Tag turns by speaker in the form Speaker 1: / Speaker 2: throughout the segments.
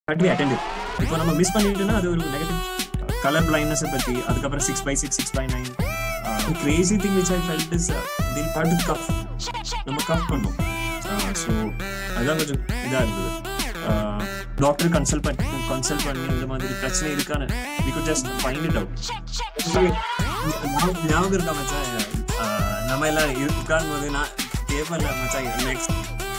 Speaker 1: But we attend இப்போ நம்ம miss பண்ணிட்டோம்னா அது ஒரு நெகட்டிவ் கலர் பிளைண்ட்னஸ் பத்தி அதுக்கப்புறம் six by six six by nine crazy thing which I felt is the part cuff நம்ம கஃப் பண்ணோம் ஸோ அதான் கொஞ்சம் இதா இருந்தது டாக்டர் கன்சல்ட் பண்ணி கன்சல்ட் பண்ணி இந்த மாதிரி பிரச்சனை இருக்கான்னு we could just find it out ஞாபகம் இருக்கா மச்சான் ஆஹ் நம்ம எல்லாம் உட்காரும் போது நான் கேட்பேன் மச்சான் நெக்ஸ்ட்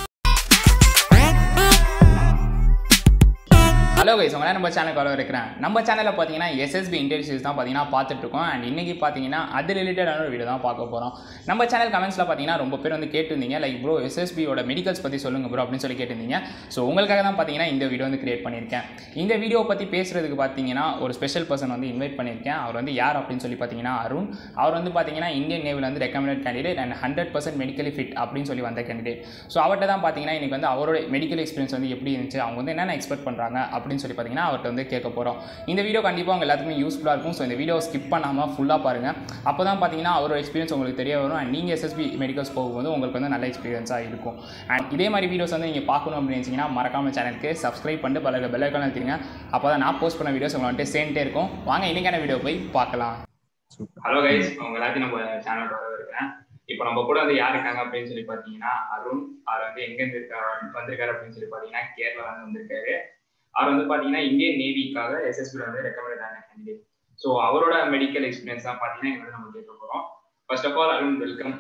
Speaker 2: ஹலோ கைஸ் உங்களை நம்ம சேனல் வர இருக்கிறேன் நம்ம சேனலில் பார்த்தீங்கன்னா எஸ்எஸ்பி இன்டர்வியூஸ் தான் பார்த்தீங்கன்னா பார்த்துட்டு இருக்கோம் அண்ட் இன்னைக்கு பார்த்தீங்கன்னா அது ரிலேட்டடான ஒரு வீடியோ தான் பார்க்க போகிறோம் நம்ம சேனல் கமெண்ட்ஸில் பார்த்தீங்கன்னா ரொம்ப பேர் வந்து கேட்டிருந்தீங்க லைக் ப்ரோ எஸ்எஸ்பியோட மெடிக்கல்ஸ் பற்றி சொல்லுங்க ப்ரோ அப்படின்னு சொல்லி கேட்டிருந்தீங்க ஸோ உங்களுக்காக தான் பார்த்தீங்கன்னா இந்த வீடியோ வந்து கிரியேட் பண்ணியிருக்கேன் இந்த வீடியோ பற்றி பேசுறதுக்கு பார்த்தீங்கன்னா ஒரு ஸ்பெஷல் பர்சன் வந்து இன்வைட் பண்ணியிருக்கேன் அவர் வந்து யார் அப்படின்னு சொல்லி பார்த்தீங்கன்னா அருண் அவர் வந்து பார்த்தீங்கன்னா இந்தியன் நேவில் வந்து recommended candidate and hundred percent medically fit அப்படின்னு சொல்லி வந்த கேண்டிடேட் ஸோ அவர்கிட்ட தான் பார்த்தீங்கன்னா இன்னைக்கு வந்து அவரோட மெடிக்கல் எக்ஸ்பீரியன்ஸ் வந்து எப்படி இருந்துச்சு அவங்க வந்து என்னென்ன எக்ஸ்பெக்ட் பண்ணுறாங்க அப்படின்னு சொல்லி பார்த்தீங்கன்னா அவர்கிட்ட வந்து கேட்க போகிறோம் இந்த வீடியோ கண்டிப்பாக உங்க எல்லாத்துக்குமே யூஸ்ஃபுல்லாக இருக்கும் ஸோ இந்த வீடியோ ஸ்கிப் பண்ணாமல் ஃபுல்லாக பாருங்கள் அப்போ தான் பார்த்தீங்கன்னா அவரோட எக்ஸ்பீரியன்ஸ் உங்களுக்கு தெரிய வரும் அண்ட் நீங்கள் எஸ்எஸ்பி மெடிக்கல்ஸ் போகும்போது உங்களுக்கு வந்து நல்ல எக்ஸ்பீரியன்ஸாக இருக்கும் அண்ட் இதே மாதிரி வீடியோஸ் வந்து நீங்கள் பார்க்கணும் அப்படின்னு நினச்சிங்கன்னா மறக்காம சேனலுக்கு சப்ஸ்கிரைப் பண்ணிட்டு பல பெல் ஐக்கான எடுத்துங்க அப்போ தான் நான் போஸ்ட் பண்ண வீடியோஸ் உங்களை வந்துட்டு சேர்ந்துட்டே இருக்கும் வாங்க இன்னைக்கான வீடியோ போய் பார்க்கலாம் ஹலோ கைஸ் உங்க எல்லாத்தையும் நம்ம சேனலோட வர இருக்கிறேன் இப்போ நம்ம கூட வந்து யார் இருக்காங்க அப்படின்னு சொல்லி பார்த்தீங்கன்னா அருண் அவர் வந்து எங்க இருந்து இருக்கா வந்திருக்காரு அப்படின்னு சொல்லி பார்த்தீங்கன்னா கேரளா வந்து வந்திருக்காரு அவர் வந்து பார்த்தீங்கன்னா இந்தியன் நேவிக்காக எஸ்எஸ்பி வந்து ரெக்கமெண்ட் ஆன கேண்டிடேட் ஸோ அவரோட மெடிக்கல் எக்ஸ்பீரியன்ஸ் தான் பார்த்தீங்கன்னா இங்க வந்து நம்ம கேட்க போறோம் first of all Arun welcome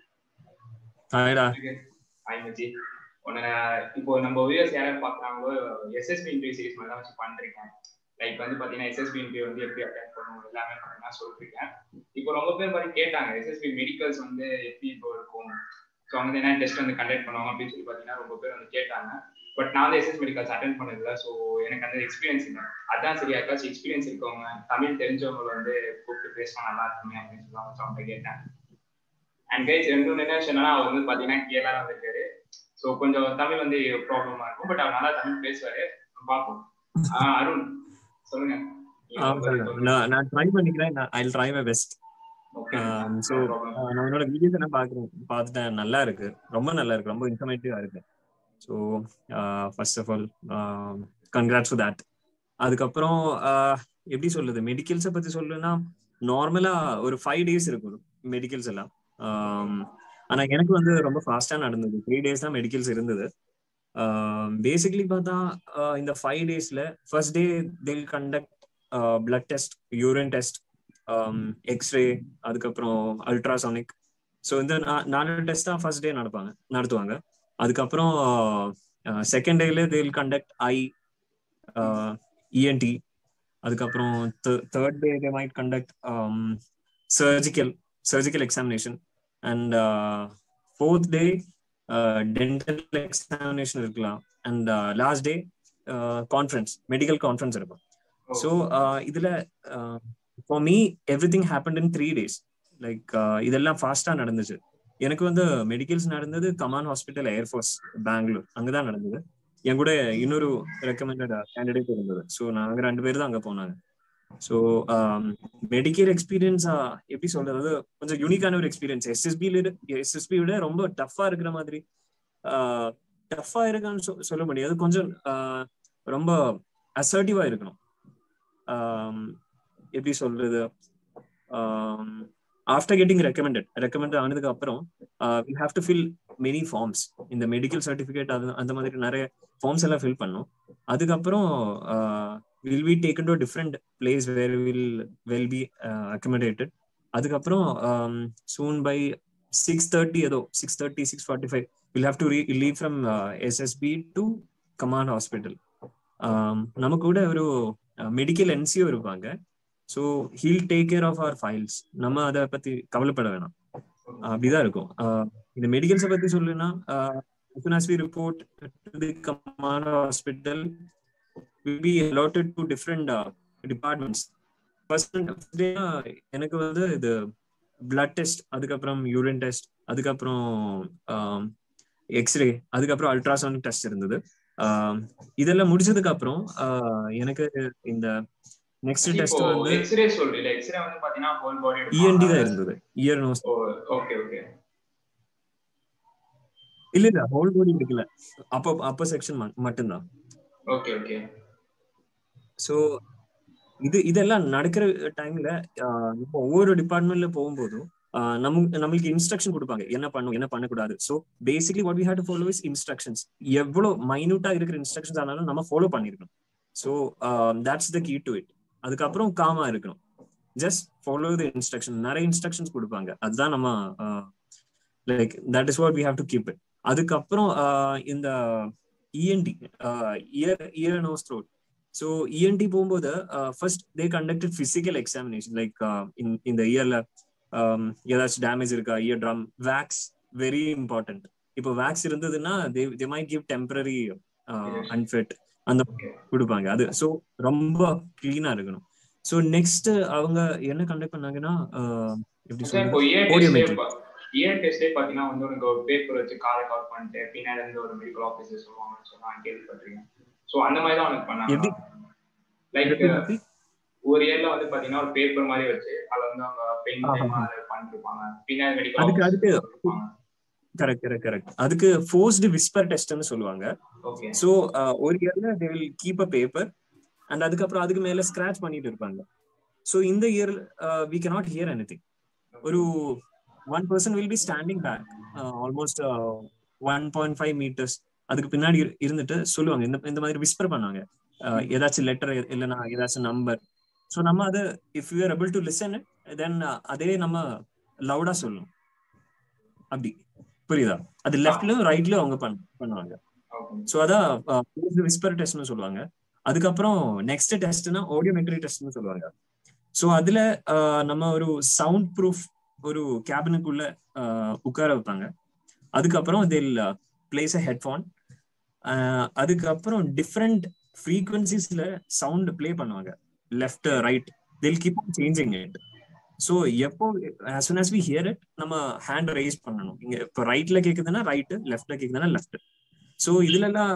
Speaker 1: ஹாய்டா
Speaker 2: ஹாய் மச்சி உன்னை இப்போ நம்ம வியூஸ் யாராவது பார்க்குறாங்களோ எஸ்எஸ்பி இன்டர்வியூ சீரிஸ் மாதிரி தான் வச்சு பண்ணிருக்கேன் லைக் வந்து பார்த்தீங்கன்னா எஸ்எஸ்பி இன்டர்வியூ வந்து எப்படி அட்டன் பண்ணணும் எல்லாமே பார்த்தீங்கன்னா சொல்லிருக்கேன் இப்போ ரொம்ப பேர் பார்த்து கேட்டாங்க எஸ்எஸ்பி மெடிக்கல்ஸ் வந்து எப்படி இப்போ இருக்கும் ஸோ அவங்க வந்து என்ன டெஸ்ட் வந்து கண்டக்ட் பண்ணுவாங்க அப்படின்னு சொல்லி பார்த்தீங்கன்னா ரொம்ப பேர் வந்து கேட்டாங்க பட் நான் வந்து எஸ்எஸ் மெடிக்கல்ஸ் அட்டன் பண்ணதில்ல ஸோ எனக்கு அந்த எக்ஸ்பீரியன்ஸ் இல்லை அதான் சரி யாருக்காச்சும் எக்ஸ்பீரியன்ஸ் இருக்கவங்க தமிழ் தெரிஞ்சவங்க வந்து கூப்பிட்டு பேசினா நல்லா இருக்குமே அப்படின்னு சொல்லுவாங்க ஸோ அவங்க கேட்டேன் அண்ட் கைஸ் ரெண்டு நினைச்சு என்னன்னா அவர் வந்து பார்த்தீங்கன்னா கேரளா வந்திருக்காரு ஸோ கொஞ்சம் தமிழ் வந்து ப்ராப்ளமா இருக்கும் பட் அவர் நல்லா தமிழ் பேசுவாரு பார்ப்போம் ஆஹ் அருண் சொல்லுங்க
Speaker 1: நான் நான் ட்ரை பண்ணிக்கிறேன் I try my best
Speaker 2: okay
Speaker 1: so நான் உன்னோட வீடியோஸ் என்ன பார்க்குறேன் பார்த்துட்டேன் நல்லா இருக்கு ரொம்ப நல்லா இருக்கு ரொம்ப இன்ஃபர்மேட்டிவா இருக்கு so first of all congrats for that அதுக்கப்புறம் ஆஹ், எப்படி சொல்லுது மெடிக்கல்ஸை பத்தி சொல்லணும்னா நார்மலா ஒரு ஃபைவ் டேஸ் இருக்கும் மெடிக்கல்ஸ் எல்லாம் ஆம், ஆனா எனக்கு வந்து ரொம்ப ஃபாஸ்டா நடந்தது த்ரீ டேஸ் தான் மெடிக்கல்ஸ் இருந்தது பேசிக்கலி பார்த்தா ஆஹ், இந்த ஃபைவ் டேஸ்ல first day they'll conduct blood test urine test X ray அதுக்கப்புறம் அல்ட்ராசானிக் ஸோ இந்த நா- நாலு டெஸ்ட் தான் ஃபர்ஸ்ட் டே நடப்பாங்க நடத்துவாங்க அதுக்கப்புறம் செகண்ட் டேல தில் கண்டக்ட் ஐ இஎன்டி அதுக்கப்புறம் third day they might conduct surgical surgical examination and fourth day dental examination இருக்கலாம் and last day conference medical conference இருக்கும் ஸோ இதுல for me everything happen in three days like இதெல்லாம் ஃபாஸ்டா நடந்துச்சு எனக்கு வந்து medicals நடந்தது கமான் ஹாஸ்பிட்டல் ஏர்ஃபோர்ஸ் பெங்களூர் அங்கதான் நடந்தது என் கூட இன்னொரு ரெக்கமெண்டட் கேண்டிடேட் இருந்தது ஸோ நாங்க ரெண்டு பேர் தான் அங்க போனாங்க ஸோ மெடிக்கல் எக்ஸ்பீரியன்ஸ் எப்படி சொல்றது கொஞ்சம் யூனிக்கான ஒரு எக்ஸ்பீரியன்ஸ் எஸ்எஸ்பியில எஸ்எஸ்பி விட ரொம்ப டஃப்பா இருக்கிற மாதிரி டஃப்பா இருக்கான்னு சொ- சொல்ல முடியாது கொஞ்சம் ஆஹ், ரொம்ப அசர்ட்டிவா இருக்கணும் ஆம், எப்படி சொல்றது ஆஃப்டர் கெட்டிங் ரெக்கமெண்டட் ரெக்கமெண்ட் ஆனதுக்கு அப்புறம் we have to fill many forms இந்த மெடிக்கல் சர்டிஃபிகேட் அது அந்த மாதிரி நிறைய ஃபார்ம்ஸ் எல்லாம் ஃபில் பண்ணோம் அதுக்கப்புறம் will be taken to different place where will well be accommodated அதுக்கப்புறம் சூன் பை சிக்ஸ் தேர்ட்டி ஏதோ six thirty six forty five will have to leave from SSB to command hospital நம்ம கூட ஒரு medical NCO இருப்பாங்க so he'll take care of our files நம்ம அதை பத்தி கவலைப்பட வேணாம் அப்படிதான் இருக்கும் ஆஹ் இந்த மெடிக்கல்ஸை பத்தி சொல்லுன்னா as soon as we report to the command hospital will be allotted to different uh, departments first day எனக்கு வந்து இது பிளட் டெஸ்ட் அதுக்கப்புறம் யூரின் டெஸ்ட் அதுக்கப்புறம் எக்ஸ்ரே அதுக்கப்புறம் அல்ட்ராசவுண்ட் டெஸ்ட் இருந்தது ஆஹ் இதெல்லாம் முடிச்சதுக்கு அப்புறம் ஆஹ் எனக்கு இந்த நெக்ஸ்ட் டெஸ்ட் வந்து
Speaker 2: எக்ஸ்ரே சொல்றீங்க எக்ஸ்ரே வந்து பாத்தீங்கன்னா ஹோல் பாடி
Speaker 1: இஎன்டி தான் இருந்தது இயர் நோஸ்
Speaker 2: ஓகே ஓகே
Speaker 1: இல்ல இல்ல ஹோல் பாடி எடுக்கல அப்போ அப்போ செக்ஷன் மட்டும்தான்
Speaker 2: ஓகே ஓகே
Speaker 1: ஸோ இது இதெல்லாம் நடக்கிற டைம்ல இப்போ ஒவ்வொரு டிபார்ட்மெண்ட்ல போகும்போதும் நமக்கு நம்மளுக்கு இன்ஸ்ட்ரக்ஷன் கொடுப்பாங்க என்ன பண்ணும் என்ன பண்ணக்கூடாது so basically what we have to follow is instructions எவ்வளோ மைனூட்டா இருக்கிற இன்ஸ்ட்ரக்ஷன்ஸ் ஆனாலும் நம்ம ஃபாலோ பண்ணிருக்கணும் so that's the key to it அதுக்கப்புறம் காமா இருக்கணும் ஜஸ்ட் ஃபாலோ த இன்ஸ்ட்ரக்ஷன் நிறைய இன்ஸ்ட்ரக்ஷன்ஸ் கொடுப்பாங்க அதுதான் நம்ம like that is what we have to keep it அதுக்கப்புறம் இந்த ENT ear ear nose throat so ENT போகும்போது first they conducted physical examination like இந்த இயர்ல ஏதாச்சும் டேமேஜ் இருக்கா year drum wax very important இப்போ வேக்ஸ் இருந்ததுன்னா they they may give temporary unfit அந்த கொடுப்பாங்க அது ஸோ ரொம்ப கிளீனா இருக்கணும் ஸோ நெக்ஸ்ட் அவங்க என்ன கண்டக்ட் பண்ணாங்கன்னா எப்படி சொல்லுங்க
Speaker 3: இயர் டெஸ்டே பாத்தீங்கன்னா வந்து உனக்கு ஒரு பேப்பர் வச்சு காரை கவர் பண்ணிட்டு பின்னாடி இருந்து ஒரு மெடிக்கல் ஆஃபீஸர் சொல்லுவாங்கன்னு சொன்னா கேள்விப்பட்டிருக்கேன் ஸோ அந்த மாதிரி தான் உனக்கு பண்ணாங்க லைக் ஒரு இயர்ல வந்து பாத்தீங்கன்னா ஒரு பேப்பர் மாதிரி வச்சு அதுல வந்து அவங்க பென் பண்ணிருப்பாங்க பின்னாடி மெடிக்கல்
Speaker 1: அதுக்கு அதுக்கு கரெக்ட் கரெக்ட் கரெக்ட் அதுக்கு ஃபோர்ஸ்டு விஸ்பர் டெஸ்ட்னு சொல்லுவாங்க ஸோ ஒரு இயர்ல they will keep a paper and அதுக்கப்புறம் அதுக்கு மேல ஸ்கிராச் பண்ணிட்டு இருப்பாங்க ஸோ இந்த ear we cannot hear anything ஒரு one person will be standing back almost one point five metres அதுக்கு பின்னாடி இருந்துட்டு சொல்லுவாங்க இந்த இந்த மாதிரி விஸ்பர் பண்ணாங்க ஏதாச்சும் லெட்டர் இல்லைன்னா ஏதாச்சும் நம்பர் ஸோ நம்ம அது if you are able to listen then அதே நம்ம லவுடா சொல்லணும் அப்படி புரியுதா அது லெஃப்ட்லயும் ரைட்லயும் அவங்க பண்ணுவாங்க ஸோ அதான் விஸ்பர் டெஸ்ட்னு சொல்லுவாங்க அதுக்கப்புறம் நெக்ஸ்ட் டெஸ்ட்னா ஆடியோமெட்ரி டெஸ்ட்னு சொல்லுவாங்க ஸோ அதுல நம்ம ஒரு சவுண்ட் ப்ரூஃப் ஒரு கேபினுக்குள்ள உட்கார வைப்பாங்க அதுக்கப்புறம் தில் பிளேஸ் அ ஹெட்ஃபோன் அதுக்கப்புறம் டிஃப்ரெண்ட் ஃப்ரீக்வன்சிஸ்ல சவுண்ட் பிளே பண்ணுவாங்க left right they'll keep changing it so எப்போ as soon as we hear it நம்ம ஹேண்ட் ரைஸ் பண்ணணும் இங்க இப்போ ரைட்ல கேக்குதுன்னா ரைட்டு லெஃப்ட்ல கேக்குதுன்னா லெஃப்ட் ஸோ இதுல எல்லாம்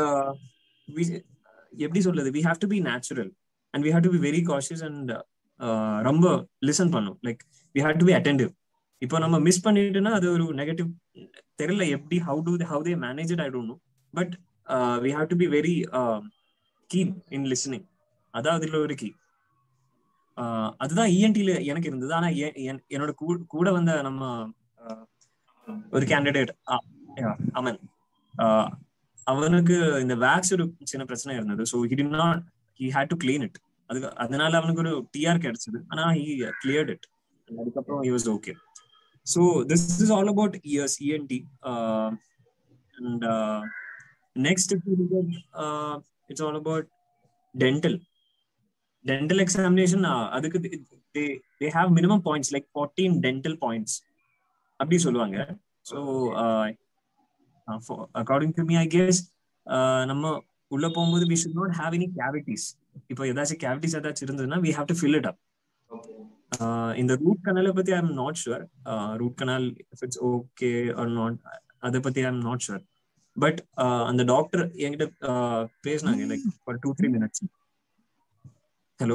Speaker 1: எப்படி சொல்றது we have to be natural and we have to be very cautious and ரொம்ப லிசன் பண்ணும் like we have to be attentive இப்போ நம்ம மிஸ் பண்ணிட்டுனா அது ஒரு நெகட்டிவ் தெரியல எப்படி how to how they manage it I don't know but we have to be very keen in listening அதான் அதுல ஒரு கீ அதுதான் இஎன்டில எனக்கு இருந்தது ஆனா என்னோட கூட வந்த நம்ம ஒரு கேண்டிடேட் அமன் அவனுக்கு இந்த வேக்ஸ் ஒரு சின்ன பிரச்சனை இருந்தது so he did not he had to clean it அதுக்கு அதனால அவனுக்கு ஒரு டிஆர் கிடைச்சது ஆனா ஹி கிளியர்ட் இட் அதுக்கப்புறம் he was okay so this is all about ears ENT and next it's all about dental dental examination அதுக்கு they have minimum points like fourteen dental points அப்படி சொல்லுவாங்க so according to me I guess நம்ம உள்ள போகும்போது we should not have any cavities இப்போ ஏதாச்சும் cavities ஏதாச்சும் இருந்ததுன்னா we have to fill it up இந்த ரூட் கனாலை பத்தி I am not sure root canal if it's okay or not அதை பத்தி I am not sure but அந்த டாக்டர் என்கிட்ட பேசினாங்க like for two three minutes hello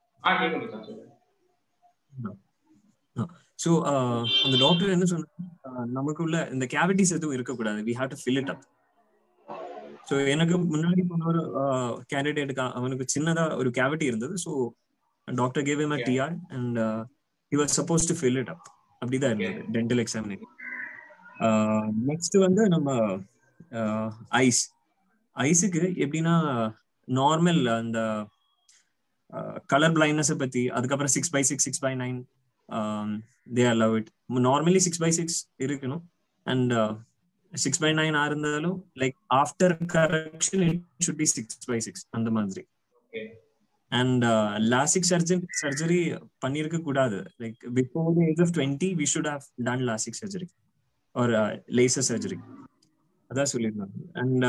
Speaker 1: so அந்த doctor என்ன சொன்னா நமக்குள்ள இந்த கேவிட்டிஸ் எதுவும் இருக்கக்கூடாது we have to fill it up so எனக்கு முன்னாடி போன ஒரு கேண்டிடேட்டுக்கு அவனுக்கு சின்னதா ஒரு கேவிட்டி இருந்தது so doctor gave him TR and he was supposed to fill it up அப்படிதான் இருந்தது டென்டல் எக்ஸாமினேஷன் நெக்ஸ்ட் வந்து நம்ம ஐஸ் ஐஸுக்கு எப்படின்னா நார்மல் அந்த கலர் பிளைண்ட்னஸ் பத்தி அதுக்கப்புறம் six by six six by nine they are love it normally six by six இருக்கணும் and six by nine ஆ இருந்தாலும் like after correction it should be six by six அந்த மாதிரி and LASIK surgery surgery பண்ணிருக்க கூடாது like before the age of twenty we should have done LASIK surgery ஒரு laser surgery அதான் சொல்லியிருந்தாங்க and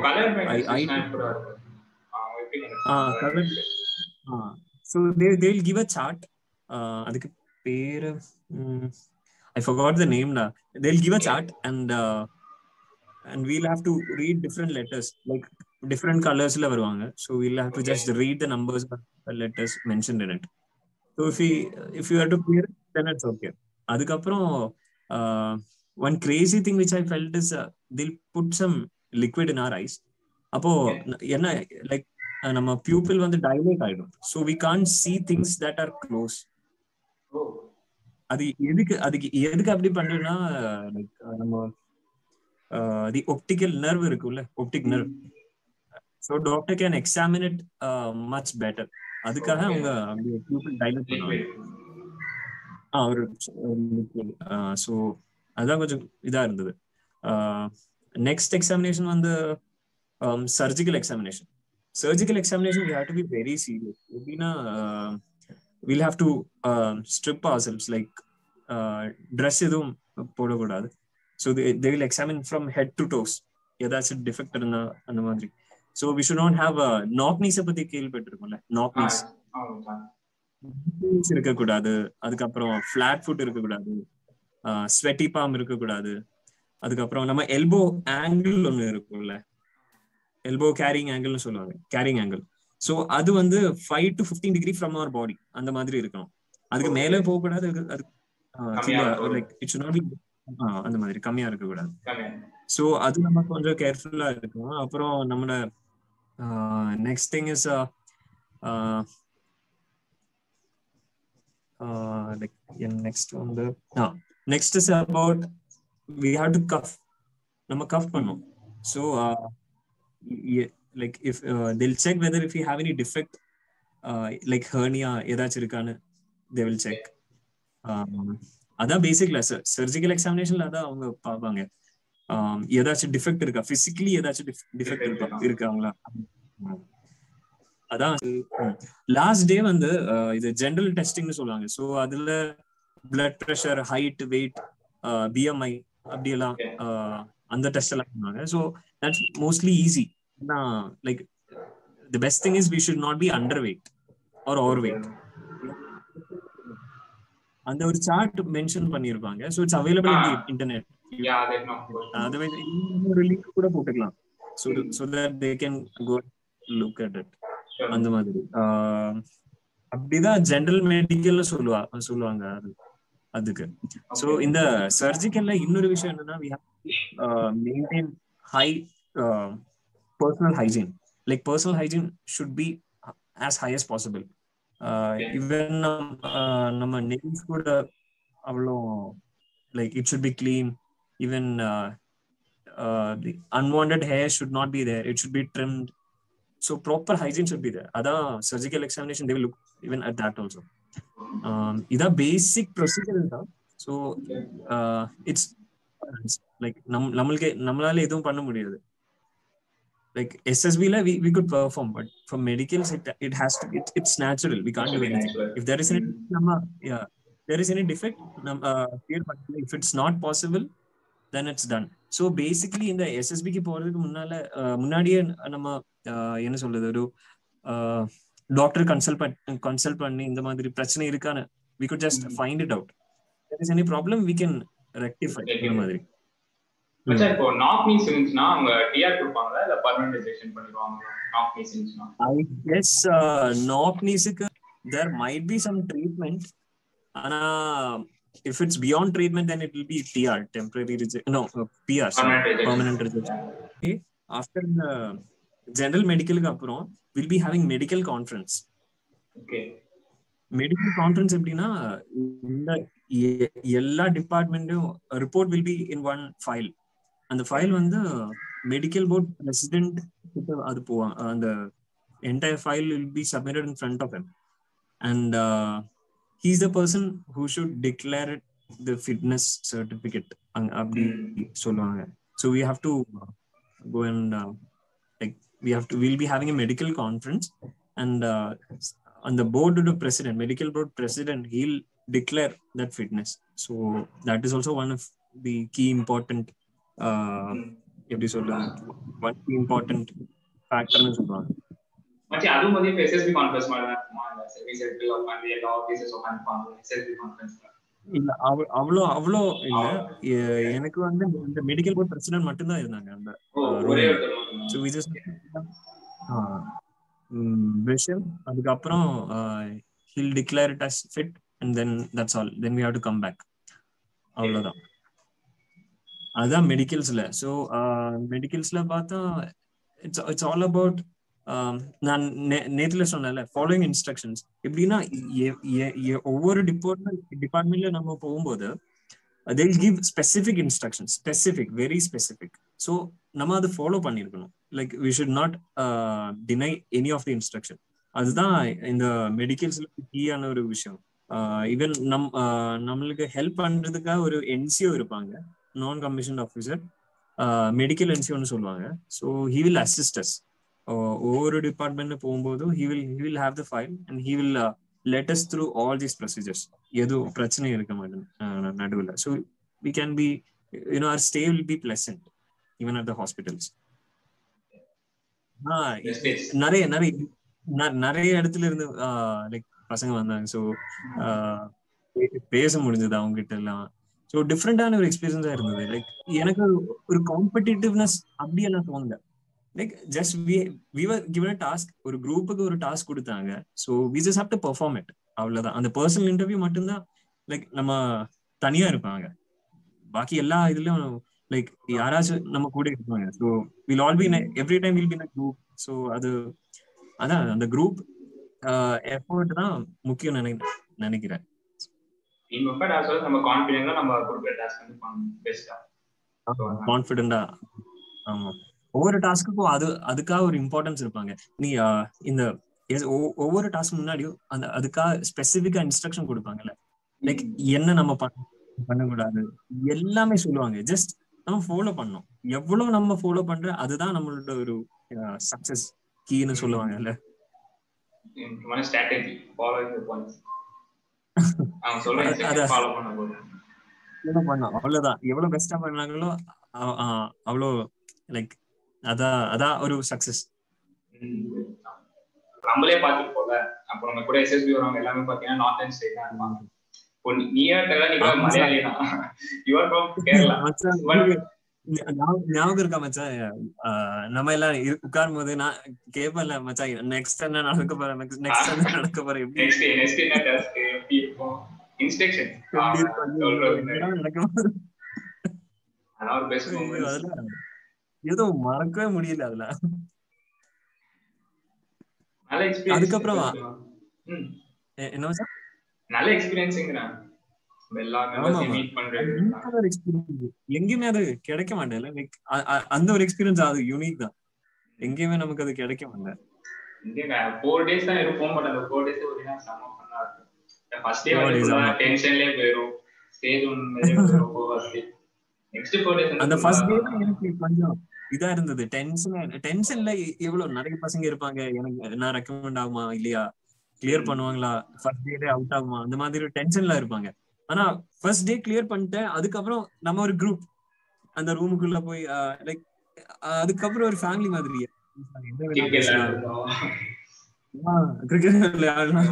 Speaker 1: colour so they they will give a chart அதுக்கு பேரு ஐ forgot the நேம்டா they will give a chart and and we'll have to read different letters like different கலர்ஸ்ல வருவாங்க so we'll have to just read the numbers letters mention in it so if you if you have to clear then it's okay அதுக்கப்புறம் one crazy thing which I felt is they'll put some liquid in our eyes அப்போ என்ன like நம்ம pupil வந்து dilate ஆயிடும் so we Khan C things that are close
Speaker 3: ஓ
Speaker 1: அது எதுக்கு அதுக்கு எதுக்கு அப்படி பண்றதுன்னா லைக் நம்ம தி ஒப்டிக்கல் நர்வ் இருக்குல்ல optic nerve so doctor can examine it much better அதுக்காக
Speaker 3: Okay.
Speaker 1: அவங்க அப்படி பியூப்பிள் டைலேட் பண்ணுவாங்க
Speaker 3: liquid.
Speaker 1: ஆ ஒரு ஸோ அதான் கொஞ்சம் இதா இருந்தது நெக்ஸ்ட் எக்ஸாமினேஷன் வந்து surgical examination surgical examination we have to be very serious எப்படின்னா we'll have to strip ourselves like dress எதுவும் போடக்கூடாது so they will examine from head to toes ஏதாச்சும் டிஃபெக்ட் இருந்தா அந்த மாதிரி so we should not have knock நீஸை பத்தி கேள்விப்பட்டிருக்கோம்ல நாக்
Speaker 3: ஆ,
Speaker 1: நீஸ்
Speaker 3: ஆமாம் sir.
Speaker 1: Heels இருக்கக்கூடாது அதுக்கப்புறம் ஃபிளாட் ஃபுட் இருக்கக்கூடாது ஸ்வெட்டி பாம் இருக்கக்கூடாது அதுக்கப்புறம் நம்ம எல்போ ஆங்கிள் ஒண்ணு இருக்கும்ல எல்போ கேரிங் ஆங்கிள்னு சொல்லுவாங்க கேரிங் ஆங்கிள் ஸோ அது வந்து five to fifteen degree from our body அந்த மாதிரி இருக்கணும் அதுக்கு மேலே போகக்கூடாது அதுக்கு- அது
Speaker 3: கம்மியா இருக்கணும்.
Speaker 1: லைக் இட்ஸ் நாட் அந்த மாதிரி கம்மியா இருக்கக்கூடாது
Speaker 3: கம்மியா.
Speaker 1: ஸோ அது நம்ம கொஞ்சம் கேர்ஃபுல்லா இருக்கணும் அப்புறம் நம்மளோட next thing is like next வந்து next is about we have to cough நம்ம கஃப் பண்ணோம் so like if they'll check whether if you have any defect like hernia ஏதாச்சும் இருக்கான்னு தே வில் செக் அதான் பேசிக்ல சர்ஜிக்கல் எக்ஸாமினேஷன்ல அதான் அவங்க பார்ப்பாங்க ஆம், ஏதாச்சும் டிஃபெக்ட் இருக்கா பிசிக்கலி ஏதாச்சும் டிஃபெக்ட் இருக்கா இருக்காங்களா ம். அதான் லாஸ்ட் டே வந்து அஹ், இது ஜெனரல் டெஸ்டிங்னு சொல்லுவாங்க ஸோ அதுல blood pressure height weight BMI அப்படியெல்லாம்
Speaker 3: Okay.
Speaker 1: அஹ், அந்த டெஸ்ட் எல்லாம் பண்ணுவாங்க so that's mostly easy like the best thing is we should not be underweight or overweight அந்த ஒரு சார்ட் மென்ஷன் பண்ணிருப்பாங்க so it's available in internet
Speaker 3: Yeah, there's no question.
Speaker 1: அதுவே ஒரு link கூட போட்டுக்கலாம் so so that they can go look at it
Speaker 3: Sure.
Speaker 1: அந்த மாதிரி ஆஹ் அப்படிதான் ஜெனரல் மெடிக்கல்னு சொல்லுவா சொல்லுவாங்க அது அதுக்கு ஸோ
Speaker 3: Okay.
Speaker 1: இந்த சர்ஜிக்கல்ல இன்னொரு விஷயம் என்னன்னா we have maintain high personal hygiene like personal hygiene should be as high as possible even நம்ம நெயில்ஸ் கூட அவ்வளோ like it should be clean even the unwanted hair should not be there it should be trimmed so proper hygiene should be there அதான் surgical examination they look even at that also இதான் basic procedure தான் so it's like நம் நம்மளுக்கு நம்மளால எதுவும் பண்ண முடியாது like எஸ்எஸ்பில we we could perform but for medicals it it has to it it's natural we can't do anything if there is any நம்ம yeah there is any defect நம்ம clear பண்ணல if it's not possible then it's done so basically இந்த எஸ்எஸ்பிக்கு போறதுக்கு முன்னால uh, முன்னாடியே நம்ம uh, என்ன சொல்றது ஒரு டாக்டர் கன்சல்ட் பண்ணி கன்சல்ட் பண்ணி இந்த மாதிரி பிரச்சனை இருக்கான்னு we could just find it out there is any problem we can rectify இந்த மாதிரி
Speaker 3: மச்சான், இப்போ நாக் மீஸ் இருந்துச்சுன்னா அவங்க டிஆர் கொடுப்பாங்களா இல்ல பர்மனன்டைசேஷன் பண்ணிடுவாங்க நாக் மீஸ் இருந்துச்சுன்னா
Speaker 1: I guess uh, knock kneesக்கு there might be some treatment. ஆனா if it's beyond treatment, then it will be TR, temporary rejection. No, uh, PR, sorry,
Speaker 3: Permanent
Speaker 1: permanent rejection. Okay. After the general medical க்கு அப்புறம் we'll be having medical conference.
Speaker 3: Okay
Speaker 1: medical conference எப்படின்னா இந்த எ- எல்லா டிபார்ட்மெண்ட்டும் report will be in one file அந்த file வந்து medical board president கிட்ட அது போவாங்க அந்த entire file will be submitted in front of him and he's the person who should declare the fitness certificate அப்படி சொல்லுவாங்க so we have to go and like we have to will be having a medical conference and on the board of the president, medical board president, he'll declare that fitness. So that is also one of the key important, uh, எப்படி சொல்றது one key important factor னு சொல்லுவாங்க
Speaker 3: மச்சான் அதுவும் வந்து இப்போ SSP conference மாதிரி தான் இருக்குமா இந்த சர்வீஸ் எடுத்து உட்காந்து எல்லா ஆஃபீஸர்ஸ் உட்காந்துப்பாங்க எஸ்எஸ்பி கான்ஃபரன்ஸ்ல
Speaker 1: இல்ல அவ- அவ்வளோ அவ்வளோ இல்ல எ- எனக்கு வந்து இந்த மெடிக்கல் போர்ட் பிரசிடென்ட் மட்டும்தான் இருந்தாங்க அந்த
Speaker 3: ஓ
Speaker 1: Uh,
Speaker 3: ஒரே
Speaker 1: room.
Speaker 3: ஒருத்தர் மட்டும்
Speaker 1: ஸோ வி ஜஸ்ட் விஷயம் அதுக்கப்புறம் he'll declare it as fit and then that's all then we have to come back அவ்வளவுதான் அதுதான் மெடிக்கல்ஸ்ல ஸோ மெடிக்கல்ஸ்ல பார்த்தா இட்ஸ் இட்ஸ் ஆல் அபவுட் நான் நேத்துல சொன்னேன்ல ஃபாலோயிங் இன்ஸ்ட்ரக்ஷன்ஸ் எப்படின்னா ஒவ்வொரு டிபார்ட்மெண்ட் டிபார்ட்மெண்ட்ல நம்ம போகும்போது they give specific instruction specific very specific so நம்ம அதை ஃபாலோ பண்ணிருக்கணும் like we should not deny any of the instruction அதுதான் இந்த மெடிக்கல்ஸ்ல கீயான ஒரு விஷயம் ஈவன் நம் நம்மளுக்கு ஹெல்ப் பண்றதுக்காக ஒரு என்சிஓ இருப்பாங்க நான் கமிஷன் ஆஃபீஸர் மெடிக்கல் என்சிஓன்னு சொல்லுவாங்க ஸோ ஹி வில் அசிஸ்டஸ் ஒவ்வொரு டிபார்ட்மெண்ட் போகும்போதும் he will he will have the file and he will let us through all these procedures எதுவும் பிரச்சனை இருக்க மாட்டேன் நடுவில் so we can be you know our stay will be pleasant even at the hospitals நிறைய நிறைய நிறைய இடத்துல இருந்து லைக் பசங்க வந்தாங்க ஸோ பேச முடிஞ்சது அவங்க கிட்ட எல்லாம் ஸோ டிஃப்ரெண்டான ஒரு எக்ஸ்பீரியன்ஸா இருந்தது லைக் எனக்கு ஒரு காம்படிட்டிவ்னஸ் அப்படி எல்லாம் தோணல like just we were given task ஒரு குரூப்புக்கு ஒரு டாஸ்க் கொடுத்தாங்க so we just have to perform it அவ்வளவுதான் அந்த பர்சனல் இன்டர்வியூ மட்டும்தான் லைக் நம்ம தனியா இருப்பாங்க பாக்கி எல்லா இதுலயும் லைக் யாராச்சும் நம்ம கூட இருப்பாங்க so we'll all be every time we'll be group so அது அதான் அந்த குரூப் எஃபோர்ட் தான் முக்கியம் நினை நினைக்கிறேன் கான்ஃபிடென்டா ஆமா ஒவ்வொரு டாஸ்க்குக்கும் அது அதுக்காக ஒரு இம்பார்ட்டன்ஸ் இருப்பாங்க நீ இந்த ஒவ்வொரு டாஸ்க் முன்னாடியும் அந்த அதுக்காக ஸ்பெசிபிக்கா இன்ஸ்ட்ரக்ஷன் கொடுப்பாங்கல்ல லைக் என்ன நம்ம பண்ணக்கூடாது எல்லாமே சொல்லுவாங்க ஜஸ்ட் நம்ம ஃபாலோ பண்ணோம் எவ்வளவு நம்ம ஃபாலோ பண்ற அதுதான் நம்மளோட ஒரு சக்சஸ் கீன்னு சொல்லுவாங்கல்ல
Speaker 3: ஸ்ட்ராட்டஜி ஃபாலோயிங் தி பாயிண்ட்ஸ் அவன் சொல்ற ஃபாலோ பண்ண போதும்
Speaker 1: பண்ணோம் அவ்வளவுதான் எவ்வளவு பெஸ்டா பண்ணாங்களோ அவ்வளோ லைக் அதான் அதான் ஒரு சக்சஸ்
Speaker 3: நம்மளே பார்த்துட்டு போல அப்புறம் நம்ம கூட எஸ்எஸ்பி வரவங்க எல்லாமே பாத்தீங்கன்னா நார்த் அண்ட் ஸ்டேட் தான் இருப்பாங்க இப்போ நீயா நீ மலையாளி தான் யுவர் ஃப்ரம் கேரளா
Speaker 1: ஞாபகம் இருக்கா மச்சான் நம்ம எல்லாம் உட்காரும் போது நான் கேப்பல மச்சான் நெக்ஸ்ட் என்ன நடக்க போற நெக்ஸ்ட் என்ன நடக்க போற எப்படி
Speaker 3: நெக்ஸ்ட் நெக்ஸ்ட் என்ன டாஸ்க் எப்படி இருக்கும் இன்ஸ்ட்ரக்ஷன் அதான் ஒரு பெஸ்ட் மூமெண்ட்
Speaker 1: ஏதோ மறக்கவே முடியல அதுல
Speaker 3: நல்ல எக்ஸ்பீரியன்ஸ்
Speaker 1: அதுக்கப்புறம் என்ன மச்சா
Speaker 3: நல்ல எக்ஸ்பீரியன்ஸ்ங்கறான் எல்லா மெம்பர்ஸையும் மீட் பண்றது
Speaker 1: எங்கேயுமே அது கிடைக்க மாட்டேன் லைக் அந்த ஒரு எக்ஸ்பீரியன்ஸ் அது யூனிக் தான் எங்கேயுமே நமக்கு அது கிடைக்க மாட்டேன்
Speaker 3: இங்க ஃபோர் டேஸ் தான் இருப்போம் பட் அந்த ஃபோர் டேஸ் ஒரு நாள் செம்ம பண்ணா இருக்கும் ஃபர்ஸ்ட் டே வந்து டென்ஷன்லயே போயிடும் ஸ்டேஜ் ஒன்று first day next four days
Speaker 1: அந்த ஃபர்ஸ்ட் டே தான் எனக்கு கொஞ்சம் இதா இருந்தது டென்ஷன் டென்ஷன்ல எவ்வளவு நிறைய பசங்க இருப்பாங்க எனக்கு நான் ரெக்கமெண்ட் ஆகுமா இல்லையா கிளியர் பண்ணுவாங்களா ஃபர்ஸ்ட் டே அவுட் ஆகுமா அந்த மாதிரி டென்ஷன்ல இருப்பாங்க ஆனா ஃபர்ஸ்ட் டே கிளியர் பண்ணிட்டேன் அதுக்கப்புறம் நம்ம ஒரு குரூப் அந்த ரூமுக்குள்ள போய் லைக் அதுக்கப்புறம் ஒரு ஃபேமிலி மாதிரி கிரிக்கெட் விளையாடலாம்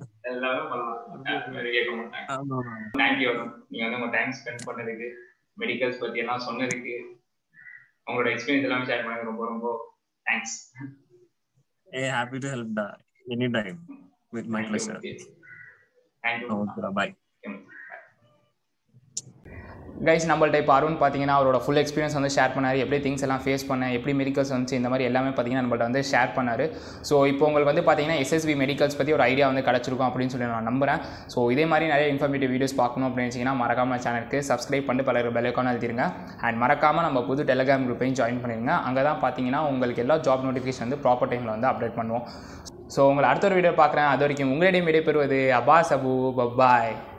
Speaker 3: தேங்க்யூ நீங்க வந்து உங்க டைம் ஸ்பெண்ட் பண்ணதுக்கு மெடிக்கல்ஸ் பத்தி எல்லாம் சொன்னதுக்கு உங்களோட எக்ஸ்பீரியன்ஸ் எல்லாமே ஷேர் பண்ணது ரொம்ப ரொம்ப தேங்க்ஸ்
Speaker 1: ஏ ஹாப்பி டு ஹெல்ப் டா any time with my pleasure
Speaker 3: thank you
Speaker 1: okay bye
Speaker 2: guys நம்மள்ட்ட இப்போ அருண் பார்த்தீங்கன்னா அவரோட ஃபுல் எக்ஸ்பீரியன்ஸ் வந்து ஷேர் பண்ணார் எப்படி திங்ஸ் எல்லாம் ஃபேஸ் பண்ண எப்படி மெடிக்கல்ஸ் வந்துச்சு இந்த மாதிரி எல்லாமே பார்த்தீங்கன்னா நம்மள்ட்ட வந்து ஷேர் பண்ணார் ஸோ இப்போ உங்களுக்கு வந்து பார்த்தீங்கன்னா எஸ்எஸ்பி மெடிக்கல்ஸ் பற்றி ஒரு ஐடியா வந்து கிடச்சிருக்கும் அப்படின்னு சொல்லி நான் நம்புறேன் ஸோ இதே மாதிரி நிறைய இன்ஃபர்மேட்டிவ் வீடியோஸ் பார்க்கணும் அப்படின்னு வச்சிங்கன்னா மறக்காம சேனலுக்கு சப்ஸ்கிரைப் பண்ணிட்டு பல பெல்லைக்கான எழுதிருங்க அண்ட் மறக்காமல் நம்ம புது டெலிகிராம் குரூப்பையும் ஜாயின் பண்ணிடுங்க அங்கே தான் பார்த்தீங்கன்னா உங்களுக்கு எல்லா ஜாப் நோட்டிஃபிகேஷன் வந்து ப்ராப்பர் டைமில் வந்து அப்டேட் பண்ணுவோம் ஸோ உங்களை அடுத்த ஒரு வீடியோ பார்க்குறேன் அது வரைக்கும் உங்களிடையே விடைபெறுவது அபாஸ் அபு பபாய்